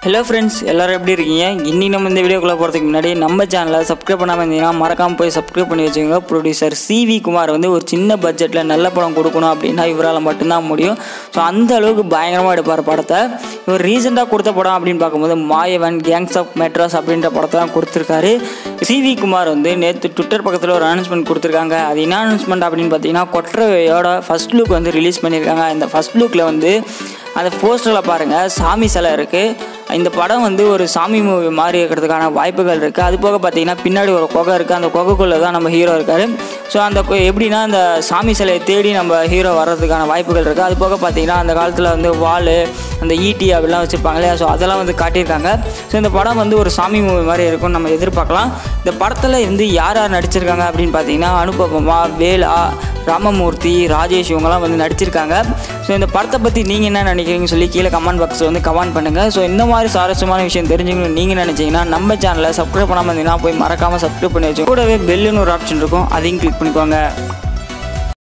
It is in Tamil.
ஹலோ ஃப்ரெண்ட்ஸ் எல்லாரும் எப்படி இருக்கீங்க இன்னி நம்ம இந்த வீடியோக்குள்ளே போகிறதுக்கு முன்னாடி நம்ம சேனலை சப்ஸ்கிரைப் பண்ணாமல் இருந்தீங்கன்னா மறக்காமல் போய் சப்ஸ்கிரைப் பண்ணி வச்சுக்கோங்க ப்ரொடியூசர் சிவி குமார் வந்து ஒரு சின்ன பட்ஜெட்டில் நல்ல படம் கொடுக்கணும் அப்படின்னா இவரால் மட்டும்தான் முடியும் ஸோ அந்த அளவுக்கு பயங்கரமாக எடுப்பார் படத்தை இவர் ரீசெண்டாக கொடுத்த படம் அப்படின்னு பார்க்கும்போது மாயவன் கேங்ஸ் ஆஃப் மெட்ராஸ் அப்படின்ற படத்தை தான் கொடுத்துருக்காரு சிவி குமார் வந்து நேற்று ட்விட்டர் பக்கத்தில் ஒரு அனௌன்ஸ்மெண்ட் கொடுத்துருக்காங்க அது என்ன அனௌன்ஸ்மெண்ட் அப்படின்னு பார்த்தீங்கன்னா கொற்றவையோட ஃபர்ஸ்ட் லுக் வந்து ரிலீஸ் பண்ணியிருக்காங்க இந்த ஃபர்ஸ்ட் லுக்கில் வந்து அந்த போஸ்டரில் பாருங்கள் சாமி சிலை இருக்குது இந்த படம் வந்து ஒரு சாமி மூவி மாதிரி இருக்கிறதுக்கான வாய்ப்புகள் இருக்குது அது போக பார்த்தீங்கன்னா பின்னாடி ஒரு குகை இருக்குது அந்த குகைக்குள்ளே தான் நம்ம ஹீரோ இருக்கார் ஸோ அந்த கு- எப்படின்னா அந்த சாமி சிலையை தேடி நம்ம ஹீரோ வர்றதுக்கான வாய்ப்புகள் இருக்குது அது போக பார்த்தீங்கன்னா அந்த காலத்தில் வந்து வால் அந்த ஈட்டி அப்படிலாம் வச்சுருப்பாங்க இல்லையா ஸோ அதெல்லாம் வந்து காட்டியிருக்காங்க ஸோ இந்த படம் வந்து ஒரு சாமி மூவி மாதிரி இருக்கும்னு நம்ம எதிர்பார்க்கலாம் இந்த படத்தில் வந்து யார் யார் நடிச்சிருக்காங்க அப்படின்னு பார்த்தீங்கன்னா அனுபவமா வேலா ராமமூர்த்தி ராஜேஷ் இவங்கெல்லாம் வந்து நடிச்சிருக்காங்க ஸோ இந்த படத்தை பற்றி நீங்கள் என்ன நினைக்கிறீங்கன்னு சொல்லி கீழே கமெண்ட் பாக்ஸில் வந்து கமெண்ட் பண்ணுங்கள் ஸோ இந்த மாதிரி சுவாரஸ்யமான விஷயம் தெரிஞ்சுக்கணும்னு நீங்கள் நினச்சிங்கன்னா நம்ம சேனலை சப்ஸ்கிரைப் பண்ணாமல் இருந்தீங்கன்னா போய் மறக்காமல் சப்ஸ்கிரைப் பண்ணி வச்சு கூடவே பெல்லுன்னு ஒரு ஆப்ஷன் இருக்கும் அதையும் கிளிக் பண்ணிக்கோங்க